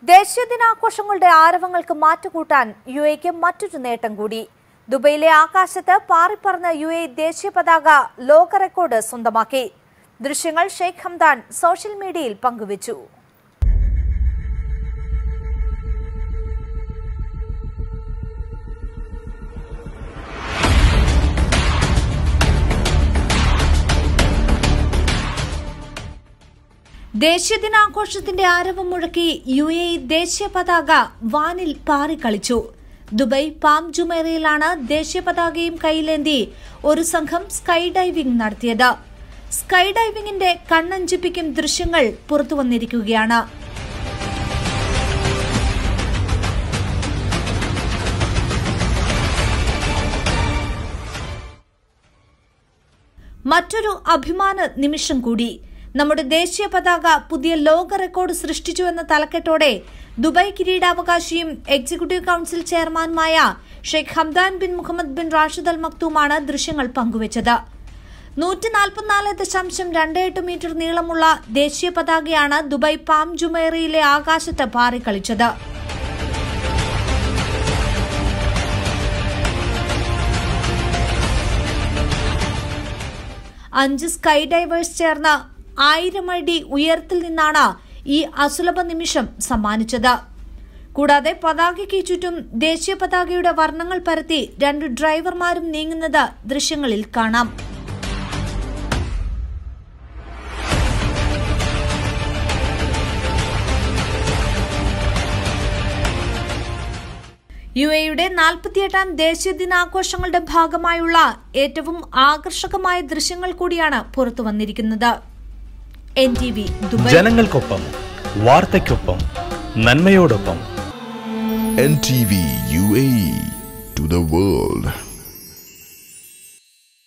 ദേശീയ ദിനാഘോഷങ്ങളുടെ ആരവങ്ങൾക്ക് മാറ്റുകൂട്ടാൻ യു എക്ക് മറ്റൊരു നേട്ടം കൂടി ദുബൈയിലെ ആകാശത്ത് പാറിപ്പറന്ന യു എ ദേശീയ പതാക ലോക റെക്കോർഡ് സ്വന്തമാക്കി ദൃശ്യങ്ങൾ ഷെയ്ഖ് ഹംദാൻ സോഷ്യൽ മീഡിയയിൽ പങ്കുവച്ചു ദേശീയ ദിനാഘോഷത്തിന്റെ ആരവം മുഴക്കി യു എ ഇ ദേശീയ പതാക വാനിൽ പാറിക്കളിച്ചു ദുബൈ പാം ജുമേറയിലാണ് ദേശീയ പതാകയും കൈയിലേന്തി ഒരു സംഘം സ്കൈ ഡൈവിംഗ് നടത്തിയത് സ്കൈ ഡൈവിംഗിന്റെ കണ്ണഞ്ചിപ്പിക്കും ദൃശ്യങ്ങൾ പുറത്തു വന്നിരിക്കുകയാണ് മറ്റൊരു അഭിമാന നിമിഷം കൂടി നമ്മുടെ ദേശീയ പതാക പുതിയ ലോക റെക്കോർഡ് സൃഷ്ടിച്ചു എന്ന തലക്കെട്ടോടെ ദുബായ് കിരീടാവകാശിയും എക്സിക്യൂട്ടീവ് കൌൺസിൽ ചെയർമാനുമായ Sheikh Hamdan bin Mohammed bin Rashid Al മക്തൂമാണ് ദൃശ്യങ്ങൾ പങ്കുവച്ചത് നൂറ്റി നാൽപ്പത്തിനാല് ദശാംശം രണ്ട് എട്ട് മീറ്റർ നീളമുള്ള ദേശീയ പതാകയാണ് ദുബായ് പാം ജുമേറയിലെ ആകാശത്ത് പാറിക്കളിച്ചത് അഞ്ച് സ്കൈ ഡൈവേഴ്സ് ചേർന്ന് ആയിരം അടി ഉയരത്തിൽ നിന്നാണ് ഈ അസുലഭ നിമിഷം സമ്മാനിച്ചത് കൂടാതെ പതാകയ്ക്ക് ചുറ്റും ദേശീയ പതാകയുടെ വർണ്ണങ്ങൾ പരത്തി രണ്ട് ഡ്രൈവർമാരും നീങ്ങുന്നത് ദൃശ്യങ്ങളിൽ കാണാം യു എയുടെ നാൽപ്പത്തിയെട്ടാം ദേശീയ ദിനാഘോഷങ്ങളുടെ ഭാഗമായുള്ള ഏറ്റവും ആകർഷകമായ ദൃശ്യങ്ങൾ കൂടിയാണ് പുറത്തു വന്നിരിക്കുന്നത് എൻ ടി വി ദുബായ് ജനങ്ങൾക്കൊപ്പം വാർത്തയ്ക്കൊപ്പം നന്മയോടൊപ്പം NTV UAE to the world.